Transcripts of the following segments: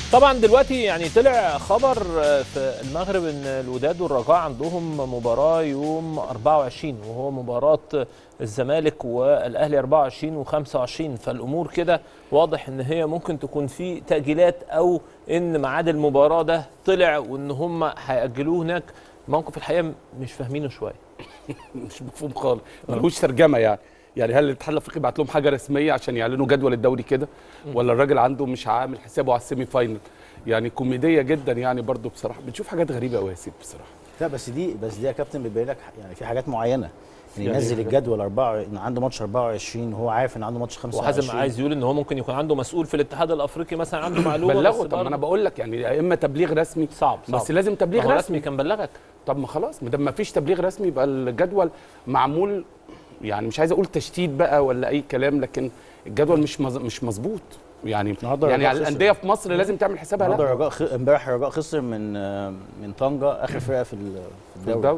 طبعا دلوقتي يعني طلع خبر في المغرب ان الوداد والرجاء عندهم مباراه يوم 24 وهو مباراه الزمالك والاهلي 24 و25 فالامور كده واضح ان هي ممكن تكون في تاجيلات او ان ميعاد المباراه ده طلع وان هم هياجلوه هناك موقف الحقيقه مش فاهمينه شويه مش مفهوم خالص ملوش ترجمه يعني يعني هل الاتحاد الافريقي بعت لهم حاجه رسميه عشان يعلنوا جدول الدوري كده ولا الراجل عنده مش عامل حسابه على السيمي فاينل يعني كوميديه جدا يعني برضو بصراحه بنشوف حاجات غريبه قوي يا سيدي بصراحه لا بس دي بس دي يا كابتن بتبين لك يعني في حاجات معينه ان يعني ينزل إيه؟ الجدول 4 ان عنده ماتش 24 وهو عارف ان عنده ماتش 25 وحازم عايز يقول ان هو ممكن يكون عنده مسؤول في الاتحاد الافريقي مثلا عنده معلومه بس بلغوا طب ما برضه انا بقول لك يعني يا اما تبليغ رسمي صعب صعب بس لازم ما تبليغ هو رسمي رسمي كان بلغك طب ما خلاص ما دام ما فيش تبليغ رسمي يبقى الجدول معمول يعني مش عايز اقول تشتيت بقى ولا اي كلام لكن الجدول مش مز... مش مظبوط يعني النهارده يعني الرجاء على خسر. الانديه في مصر لازم تعمل حسابها النهارده لا الرجاء خ... امبارح الرجاء خسر من آه، من طنجه اخر فرقه في ال- في في الدوري الدوري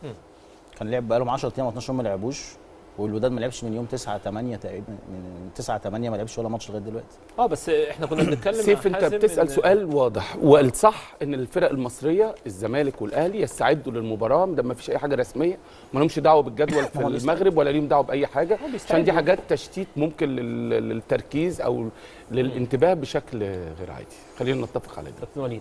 كان لعب بقالهم 10 ايام 12 يوم ما لعبوش والوداد ما لعبش من يوم 9 8 تقريبا من 9 8 ما لعبش ولا ماتش لغايه دلوقتي اه بس احنا كنا بنتكلم سيف مع انت حازم بتسال إن- سؤال واضح والصح ان الفرق المصريه الزمالك والاهلي يستعدوا للمباراه ده ما فيش اي حاجه رسميه ما لهمش دعوه بالجدول في هو بيستعد. المغرب ولا ليهم دعوه باي حاجه هو بيستعد. عشان دي حاجات تشتيت ممكن لل- للتركيز او للانتباه بشكل غير عادي خلينا نتفق على ده كابتن وليد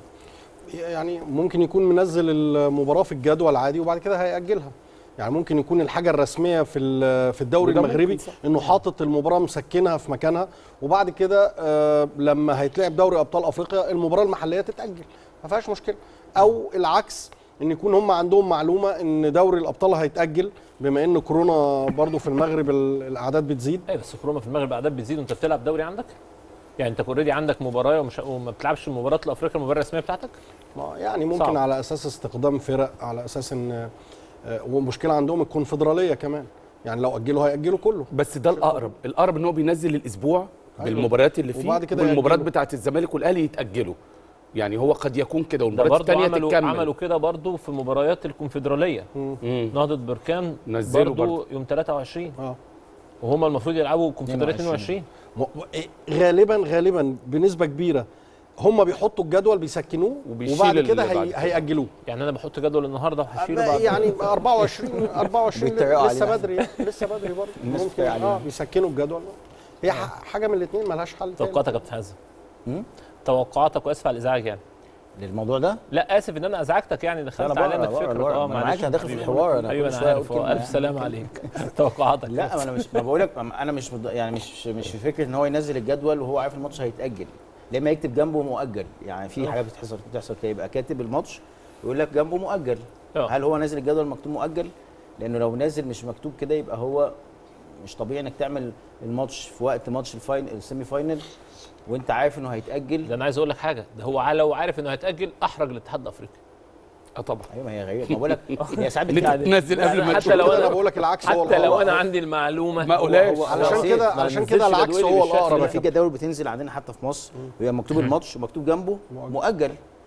يعني ممكن يكون منزل المباراه في الجدول عادي وبعد كده هيأجلها يعني ممكن يكون الحاجه الرسميه في ال- في الدوري وده المغربي ممكن صح. انه حاطط المباراه مسكنها في مكانها وبعد كده آه، لما هيتلعب دوري ابطال افريقيا المباراه المحليه تتاجل ما فيهاش مشكله او العكس ان يكون هم عندهم معلومه ان دوري الابطال هيتاجل بما ان كورونا برضو في المغرب ال- الاعداد بتزيد ايه بس كورونا في المغرب الاعداد بتزيد وانت بتلعب دوري عندك يعني انت اوريدي عندك مباراه ومش وما بتلعبش المباراه الافريقيه المباراه الرسميه بتاعتك ما يعني ممكن صعب. صعب. على اساس استخدام فرق على اساس ان آه، ومشكله عندهم الكونفدراليه كمان يعني لو اجلوا هياجلوا كله بس ده الاقرب الاقرب ان هو بينزل الاسبوع أيوة. بالمباريات اللي فيه وبعد كده والمباريات يأجلوا. بتاعه الزمالك والاهلي يتاجلوا يعني هو قد يكون كده ده والمباريات برضه الثانيه عملوا تكمل عملوا كده برضه في مباريات الكونفدراليه مم. نهضه بركان نزلوا برضه برضه. يوم 23 اه وهم المفروض يلعبوا كونفدراليه 22 م- م- إيه، غالبا غالبا بنسبه كبيره هم بيحطوا الجدول بيسكنوه وبيشيل وبعد اللي كده بعد هي كده. هيأجلوه يعني انا بحط جدول النهارده وهشيله بعد يعني 24 24 بيتريقوا لسه علينا. بدري يعني، لسه بدري برضه الناس ممكن بتتريق اه علينا. بيسكنوا الجدول هي ح- حاجه من الاثنين ملهاش حل تاني. توقعاتك يا كابتن حازم مم؟ توقعاتك واسف على الازعاج يعني للموضوع ده لا اسف ان انا ازعجتك يعني لا، دخلت أنا علينا بره- في بره- فكره بره. اه أنا معلش معاك، أنا داخل في حبيبي. الحوار، أنا ايوه كل انا شوية عارف أقول هو كلمة. الف سلام عليك توقعاتك لا ما انا مش ما بقول لك انا مش مد- يعني مش مش في فكره ان هو ينزل الجدول وهو عارف الماتش هيتاجل لما يكتب جنبه مؤجل يعني في حاجات بتحصل بتحصل كده يبقى كاتب الماتش يقول لك جنبه مؤجل آه. هل هو نازل الجدول مكتوب مؤجل لانه لو نازل مش مكتوب كده يبقى هو مش طبيعي انك تعمل الماتش في وقت ماتش الفاين السيمي فاينل وانت عارف انه هيتاجل ده انا عايز اقول لك حاجه ده هو لو عارف انه هيتاجل احرج الاتحاد الافريقي اه طبعا ايوه ما هي غريبه ما بقول لك هي ساعات ان انت بتبقى- تنزل قبل ما حتى تشوف لو كده أنا- انا بقول لك العكس هو حتى لو الأقرب. انا عندي المعلومه ما قولهاش. هو- هو- علشان سيف، كده ما علشان ننزلش كده العكس جدولي هو بالشكل الاقرب ده. يا في كابتن. جداول بتنزل عندنا حتى في مصر بيبقى مكتوب الماتش ومكتوب جنبه مؤجل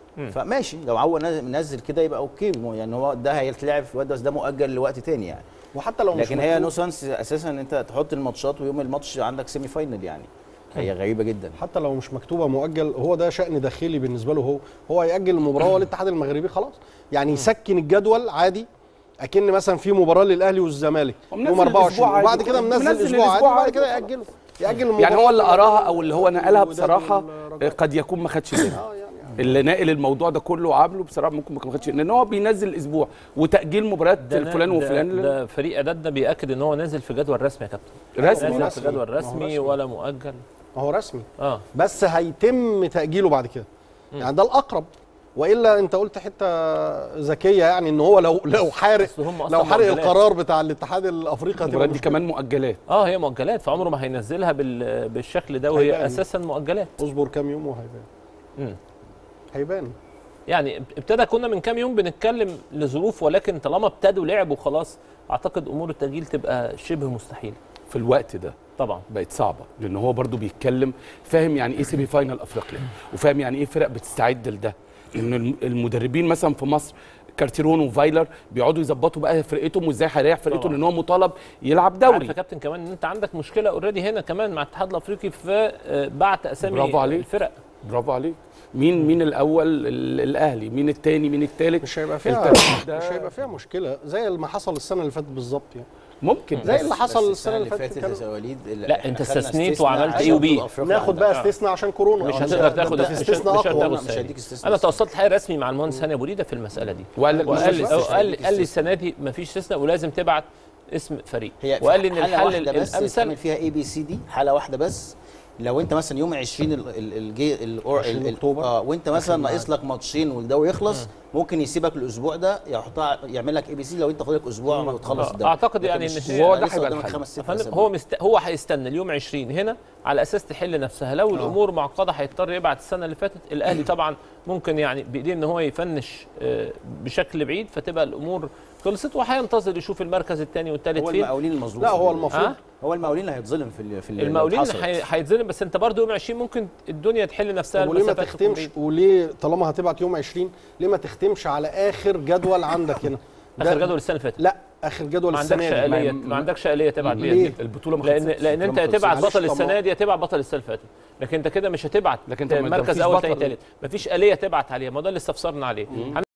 فماشي لو هو نازل- منزل كده يبقى اوكي مو- يعني هو ده هيتلعب في وقت بس ده مؤجل لوقت تاني يعني وحتى لو مش لكن هي مكتوب- نو سنس اساسا ان انت تحط الماتشات ويوم الماتش عندك سيمي فاينل يعني هي غريبه جدا حتى لو مش مكتوبه مؤجل هو ده شأن داخلي بالنسبه له هو هو هيأجل المباراه والاتحاد المغربي خلاص يعني يسكن الجدول عادي اكن مثلا في مباراه للاهلي والزمالك ومنزل يوم الأسبوع 24 عادي وبعد كده وخلاص. منزل منزل اسبوع عادي الأسبوع وبعد عادي كده وخلاص. يأجله يأجل المباراه يعني هو اللي قراها او اللي هو نقلها الوداد بصراحه والرجاء. قد يكون ما خدش باله اه يعني اللي ناقل الموضوع ده كله وعامله بصراحه ممكن ما خدش لان هو بينزل الاسبوع وتاجيل مباريات ده أنا- فلان ده- وفلان ده فريق اعدادنا بياكد ان هو نازل في جدول رسمي يا كابتن رسمي ما هو نازل رسمي. في جدول ما هو رسمي رسمي. ولا مؤجل ما هو رسمي اه بس هيتم تأجيله بعد كده يعني ده الأقرب والا انت قلت حته ذكيه يعني ان هو لو لو حارق أصل هم أصلاً لو حارق مؤجلات. القرار بتاع الاتحاد الافريقي هتبقى المباريات دي مشكلة. كمان مؤجلات اه هي مؤجلات فعمره ما هينزلها بال... بالشكل ده وهي هيبان. اساسا مؤجلات اصبر كام يوم وهيبان مم. هيبان يعني ابتدى كنا من كام يوم بنتكلم لظروف ولكن طالما ابتدوا لعبوا خلاص اعتقد امور التاجيل تبقى شبه مستحيله في الوقت ده طبعا بقت صعبه لان هو برضو بيتكلم فاهم يعني ايه سيمي فاينال افريقيا وفاهم يعني ايه فرق بتستعد لده ان الم- المدربين مثلا في مصر كارتيرون وفايلر بيقعدوا يظبطوا بقى فرقتهم وازاي هيريح فرقته طبعا. لان هو مطالب يلعب عارف يا دوري كابتن كمان ان انت عندك مشكله اوريدي هنا كمان مع الاتحاد الافريقي في آه، بعت اسامي برافو عليك. الفرق برافو عليك مين مين الاول ال- الاهلي مين الثاني مين الثالث مش هيبقى فيها الترتيب ده مش هيبقى فيها مشكله زي ما حصل السنه اللي فاتت بالظبط يعني ممكن زي بس- اللي حصل بس السنة اللي فاتت كان- يا وليد لا، انت استثنيت وعملت عشان ايه وبي. أفريقيا ناخد عندك. بقى استثناء عشان كورونا مش آه، هتقدر ده تاخد انت مش استثناء مش اقوى هتاخد مش السنة دي. هيديك استثناء. انا توصلت حاجه رسمي مع المهندس هاني ابو ريده في المساله دي وقال وقال لي مش أو هيديك قال لي قال لي استثناء. السنه دي مفيش استثناء ولازم تبعت اسم فريق هي وقال لي ان حالة الحل واحدة بس الامثل تعمل فيها اي بي سي دي حاله واحده بس لو انت مثلا يوم 20 ال- ال- الجي ال- الأور- 20 ال- ال- أكتوبر. اه وانت آخر مثلا ميعاد. ناقص لك ماتشين والدوري يخلص ممكن يسيبك الاسبوع ده يحطها يعمل لك اي بي سي لو انت فاضلك اسبوع وتخلص آه، الدوري أعتقد لكن يعني مش- إن هي- هو ده لسه هيبقى قدامك الحل. خمس ست فندم أسابيع. هو مست... هو هيستنى اليوم 20 هنا على اساس تحل نفسها لو الامور معقده هيضطر يبعت السنه اللي فاتت الاهلي طبعا ممكن يعني بايديه ان هو يفنش آه، بشكل بعيد فتبقى الامور خلصت وهينتظر يشوف المركز الثاني والثالث هو فين المقاولين المظلوم لا في هو ال- المفروض ها؟ هو المقاولين اللي هيتظلم في ال- في ال- المقاولين اللي حصلت. هي- هيتظلم بس انت برضه يوم 20 ممكن الدنيا تحل نفسها طب وليه ما المسافات تكون تختمش بعيدة. وليه طالما هتبعت يوم 20 ليه ما تختمش على اخر جدول عندك هنا ده- اخر جدول السنه اللي فاتت لا اخر جدول ما السنه عندكش دي آلية ما- ما عندكش آلية تبعت بيها ليه؟ دي. البطوله ما لان خلصتش. لان انت البطولة ما هتبعت خلصتش. بطل معلش، طب السنه ما- دي هتبعت بطل السنه اللي فاتت لكن انت كده مش هتبعت لكن انت ما مركز مفيش اول بطل. ثاني ثالث مفيش آلية تبعت عليها ما ده اللي استفسرنا عليه